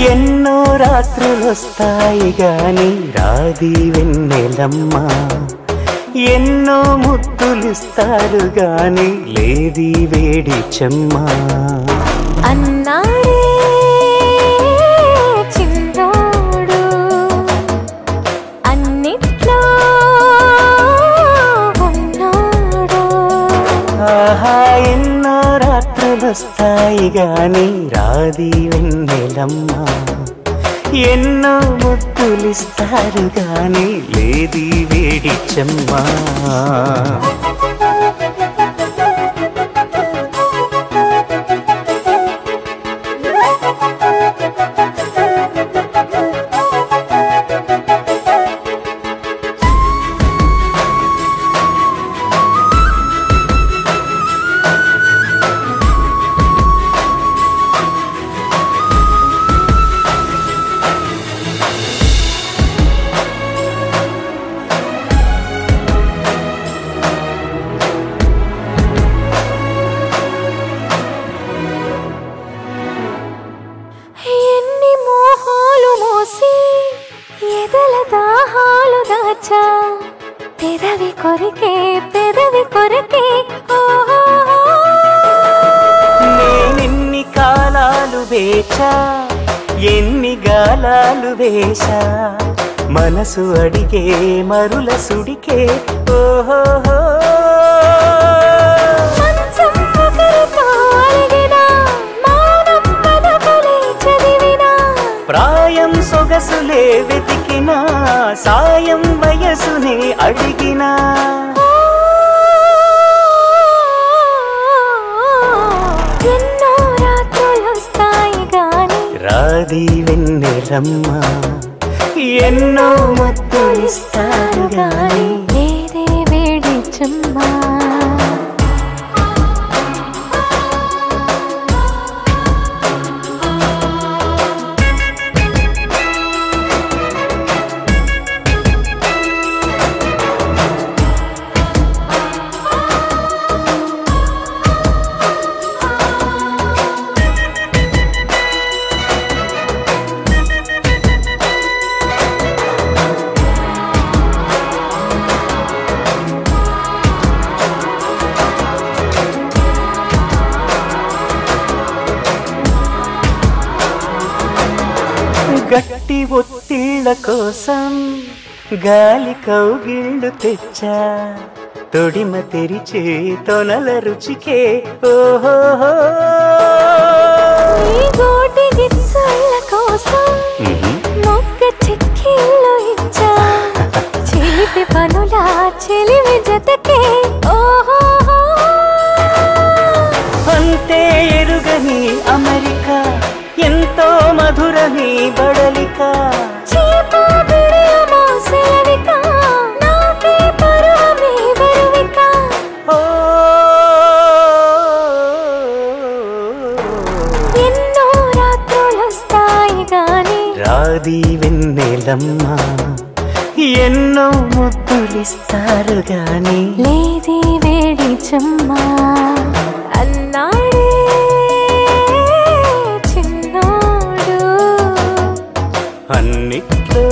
ఎన్నో రాత్రులొస్తాయి గాని రాది వెన్నెలమ్మ ఎన్నో ముద్దులిస్తారు గాని లేది వేడి చెమ్మ అన్నాడే చిన్నోడు అన్నిట్లో ఉన్నాడు ఆహా ఎన్నో రాత్రులొస్తాయి గాని రాది వెన్నెలమ్మ ఎన్నో ముద్దులిస్తారు గాని లేది వేడి చెమ్మ ఎన్ని మోహాలు మోసి ఎదల దాహాలు దాచా పెదవి కొరికే పెదవి కొరికే ఓహో నేనెన్ని కాలాలు వేచా ఎన్ని గాలాలు వేశా మనసు అడిగే మరుల సుడికే ఓహో మంచం ఒకరితో అలిగినా, మౌనం పలుకులే చదివినా, ప్రాయం సొగసులే వెతికినా సాయం వయసునే అడిగినా ఎన్నో రాత్రులొస్తాయి గాని రాది వెన్నెలమ్మ ఎన్నో ముద్దులిస్తారు గాని లేదే వేడి చెమ్మా గట్టి ఒత్తిళ్ళ కోసం గాలి కౌగిళ్ళు తెచ్చా తొడిమ తెరిచే తొనల రుచికే ఓహో ఈ గోటి గిచ్చుల కోసం మొక్క చిక్కిళ్ళు ఇచ్చా చిలిపి పనుల చెలివి జతకే ఓహో అంతే ఎరుగని అమెరిక ఎంతో మధురని బడలిక చీపు బిడియమో సెలవిక నాకే పరువమే బరువిక ఓ ఎన్నో రాత్రులొస్తాయి గాని రాది వెన్నెలమ్మ ఎన్నో ముద్దులిస్తారు గాని లేది వేడి చెమ్మా అన్నాడే చిన్నోడు అన్నిట్లో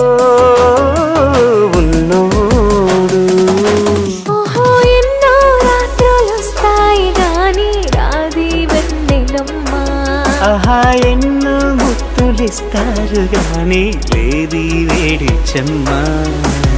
ఉన్నోడు ఓహో ఎన్నో రాత్రులొస్తాయి గాని రాది వెన్నెలమ్మా ఆహా ఎన్నో ముద్దులిస్తారు గాని లేది వేడి చెమ్మ